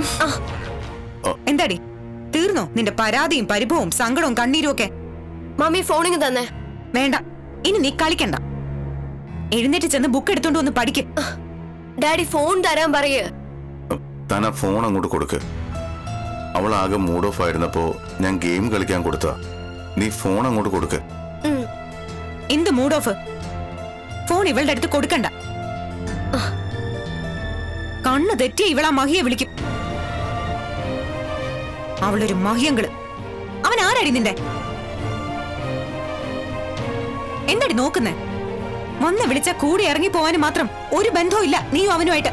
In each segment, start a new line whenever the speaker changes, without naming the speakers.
എന്താടി തീർന്നോ നിന്റെ പരാതിയും പരിഭവവും സങ്കടവും കണ്ണീരും ഒക്കെ
മമ്മി ഫോണിങ് തന്നെ
വേണ്ട ഇനി നീ കളിക്കണ്ട എഴുന്നേറ്റ് ചെന്ന് ബുക്ക് എടുത്തോണ്ട് വന്ന് പഠിക്കും
ഡാഡി ഫോൺ തരാൻ പറയ്
താൻ ആ ഫോൺ അങ്ങോട്ട് കൊടുക്ക് അവൾ ആകെ മൂഡ് ഓഫ് ആയിരുന്നപ്പോ ഞാൻ ഗെയിം കളിക്കാൻ കൊടുത്ത നീ ഫോൺ അങ്ങോട്ട് കൊടുക്ക്
ഉം.
എന്ത് മൂഡ് ഓഫ് ഫോൺ ഇവളുടെ അടുത്ത് കൊടുക്കണ്ട കണ്ണ് തെറ്റിയ ഇവളാ മഹിയെ വിളിക്കും അവളൊരു മഹിയങ്കള് അവൻ ആരാടി നിന്റെ എന്താടി നോക്കുന്നേ വന്ന് വിളിച്ച കൂടി ഇറങ്ങി പോവാനും മാത്രം ഒരു ബന്ധവും ഇല്ല നീയും അവനുമായിട്ട്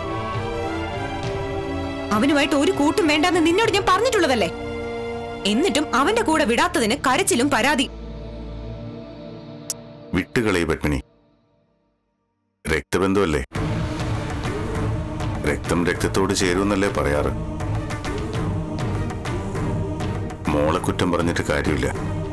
അവനുമായിട്ട് ഒരു കൂട്ടും വേണ്ടെന്ന് നിന്നോട് ഞാൻ പറഞ്ഞിട്ടുള്ളതല്ലേ എന്നിട്ടും അവന്റെ കൂടെ വിടാത്തതിന് കരച്ചിലും പരാതി
വിട്ടുകളയി പത്മിനി രക്തബന്ധമല്ലേ രക്തം രക്തത്തോട് ചേരുമെന്നല്ലേ പറയാറ് മോളെ കുറ്റം പറഞ്ഞിട്ട് കാര്യമില്ല